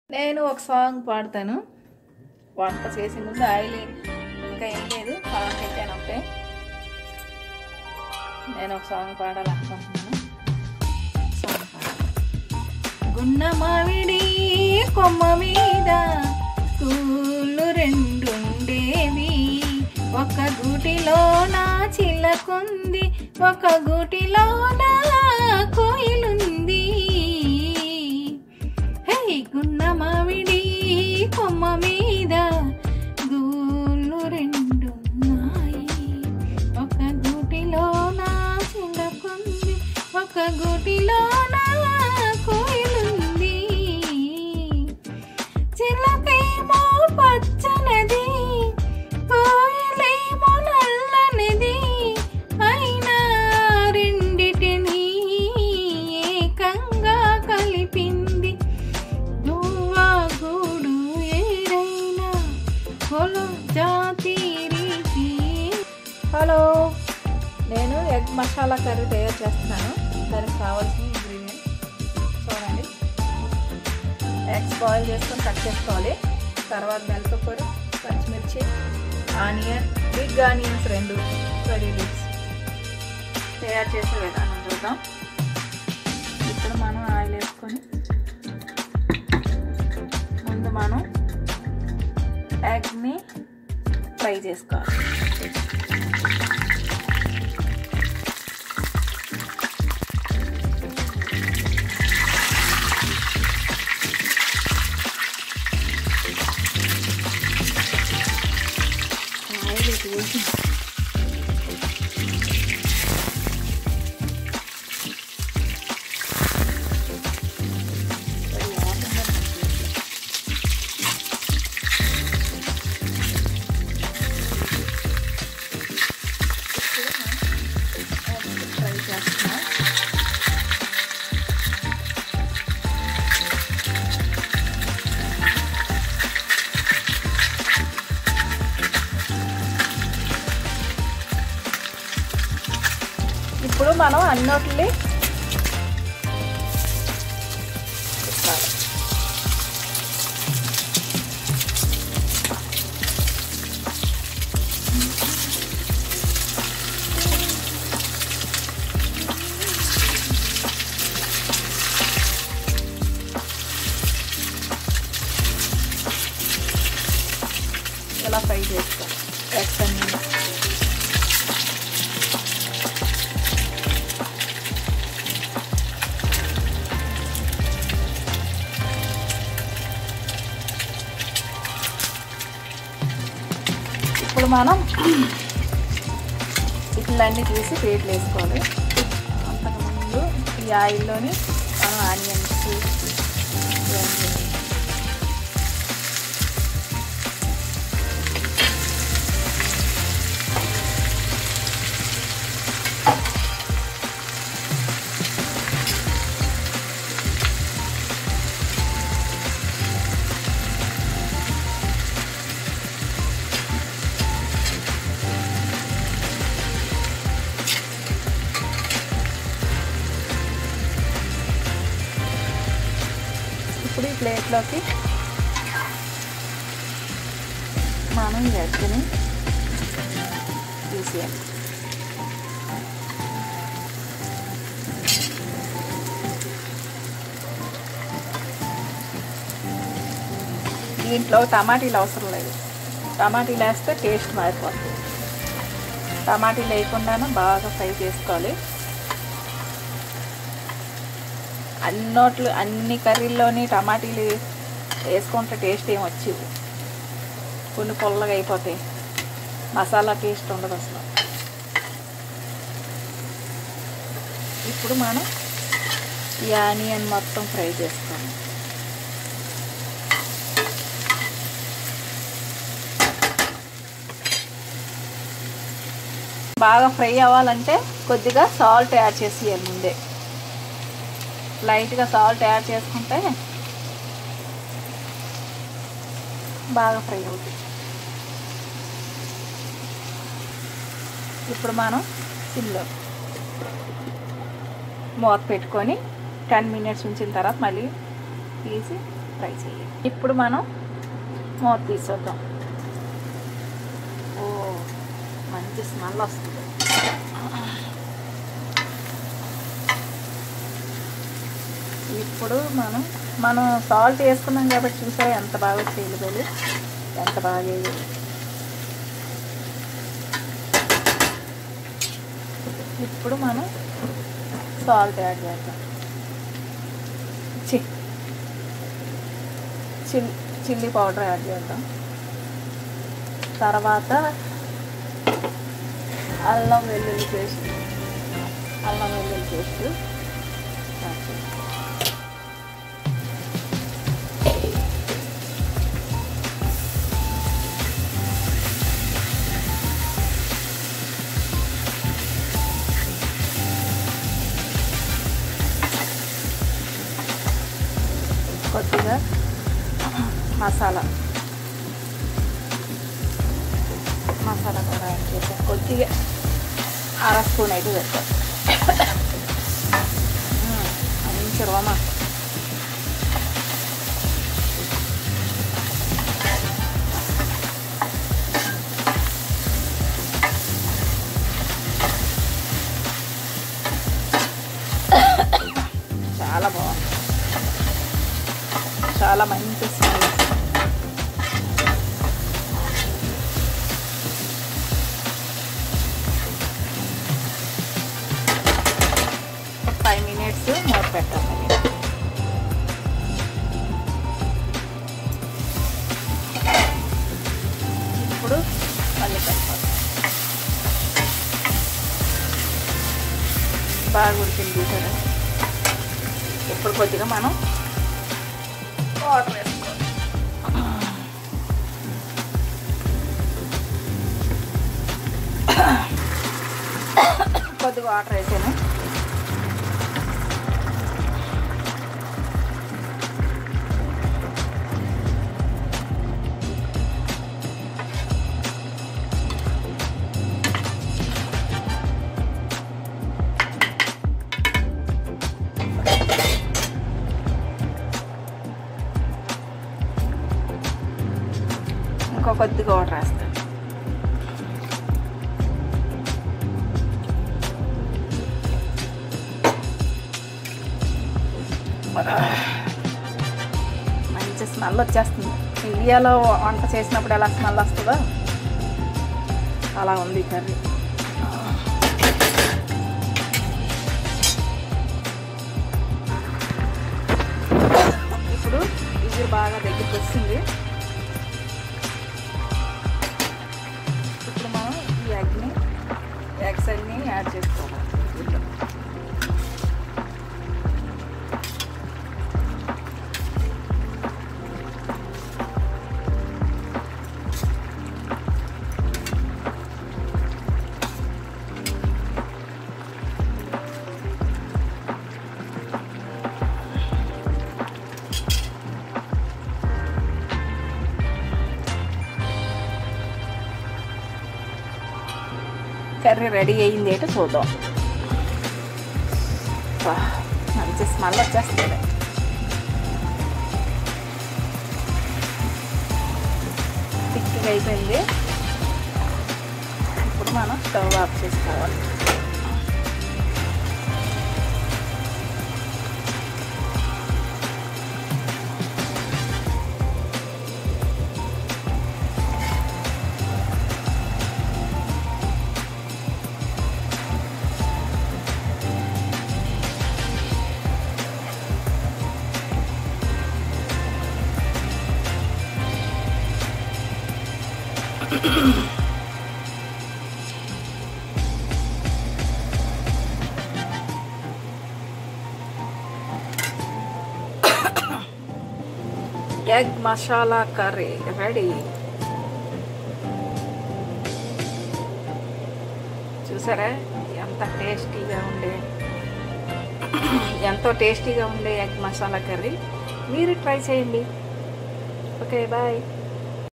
నేను ఒక సాంగ్ పాడతాను వంట చేసే ముందు ఆయిల్ ఇంకా ఏం లేదు సాంగ్ పెట్టాను ఒకటే నేను ఒక సాంగ్ పాడాలనుకుంటున్నాను సాంగ్ పాడాలి గున్న మామిడి కొమ్మ మీద కూళ్ళు రెండుండేవి ఒక గూటిలో నా చిల్లకుంది ఒక గూటిలో నా కోయిలుంది హే గున్న మామిడి కొమ్మ మీద గూళ్ళు రెండున్నాయి ఒక గూటిలో నా చిల్లకుంది ఒక గూటిలో నా కోయిలుంది చిలకేమో పచ్చనది కోయిలేమో నల్లనిది అయినా రెండిటిని ఏకంగా కలిపింది దువ్వా గూడు ఏరైనా కొలు జాతి రీతి హలో నేను ఎగ్ మసాలా కర్రీ తయారు చేస్తున్నాను దానికి కావాల్సిన ఇంగ్రీడియంట్ చూడండి ఎగ్స్ బాయిల్ చేసుకొని కట్ చేసుకోవాలి తర్వాత మిరపపొడి పచ్చిమిర్చి ఆనియన్ బిగ్ ఆనియన్స్ రెండు కర్రీ లీవ్స్ తయారు చేసే విధానం చూద్దాం ఇప్పుడు మనం ఆయిల్ వేసుకొని ముందు మనం ఎగ్ని ఫ్రై చేసుకోవాలి ఆయిల్ ఇటు వేసి ఫ్రై చేస్తున్నాం ఇప్పుడు మనం అన్నోట్లని తిప్పాలి. ఇలా ఫ్రై చేసుకోవాలి ఎగ్స్ అన్నీ ఇప్పుడు మనం ఇట్లన్నీ తీసి ప్లేట్లు వేసుకోవాలి అంతకుముందు ఈ ఆయిల్లోని మనం ఆనియన్స్ ఇవన్నీ ఇప్పుడు ఈ ప్లేట్లోకి మనం ఈ ఎగ్ని తీసేయాలి దీంట్లో టమాటీలు అవసరం లేదు టమాటీలు వేస్తే టేస్ట్ మారిపోతుంది టమాటీలు వేయకుండానే బాగా ఫ్రై చేసుకోవాలి అన్నోట్లు అన్ని కర్రీల్లోని టమాటీలు వేసుకుంటే టేస్ట్ ఏం వచ్చేది కొన్ని పుల్లగా అయిపోతాయి మసాలా టేస్ట్ ఉండదు అసలు ఇప్పుడు మనం ఈ ఆనియన్ మొత్తం ఫ్రై చేసుకోవాలి బాగా ఫ్రై అవ్వాలంటే కొద్దిగా సాల్ట్ యాడ్ చేసేయాలి ముందే లైట్గా సాల్ట్ యాడ్ చేసుకుంటే బాగా ఫ్రై అవుతుంది ఇప్పుడు మనం సిమ్లో మూత పెట్టుకొని టెన్ మినిట్స్ ఉంచిన తర్వాత మళ్ళీ తీసి ఫ్రై చేయాలి ఇప్పుడు మనం మూత తీసేద్దాం ఓ మంచి స్మెల్ వస్తుంది ఇప్పుడు మనం మనం సాల్ట్ వేసుకున్నాం కాబట్టి చూసారా ఎంత బాగా చేయలేదు ఎంత బాగా వేయాలి ఇప్పుడు మనం సాల్ట్ యాడ్ చేద్దాం చి చిల్ చిల్లీ పౌడర్ యాడ్ చేద్దాం తర్వాత అల్లం వెల్లుల్లి పేస్ట్ అల్లం వెల్లుల్లి పేస్ట్ యాడ్ చేద్దాం కొద్దిగా మసాలా మసాలా కూడా యాడ్ చేసాం కొద్దిగా అర స్పూన్ అయితే పెట్టాం మంచి రోమా చాలా బాగుంది చాలా మంచి స్మెల్ ఫైవ్ మినిట్స్ మూత పెట్టాలి ఇప్పుడు మళ్ళీ కలపాలి బాగా ఉడికింది కదా ఇప్పుడు కొద్దిగా మనం వాటర్ వేసుకోవాలి కొద్దిగా వాటర్ వేసాను ఇంకో కొద్దిగా వాటర్ వేస్తాను మంచి స్మెల్ వచ్చేస్తుంది ఇండియాలో వంట చేసినప్పుడు ఎలా స్మెల్ వస్తుందో అలా ఉంది కర్రీ ఇప్పుడు ఇది బాగా దగ్గరికి వస్తుంది ఇప్పుడు మనం ఈ ఎగ్ని ఎగ్స్ అన్ని యాడ్ చేసుకోవాలి దీంట్లో. కర్రీ రెడీ అయ్యింది ఏంటో చూద్దాం వా, మంచి స్మెల్ వచ్చేస్తుంది థిక్గా అయిపోయింది ఇప్పుడు మనం స్టవ్ ఆఫ్ చేసుకోవాలి ఎగ్ మసాలా కర్రీ రెడీ చూసారా ఎంత టేస్టీగా ఉండే ఎంతో టేస్టీగా ఉండే ఎగ్ మసాలా కర్రీ మీరు ట్రై చేయండి ఓకే బాయ్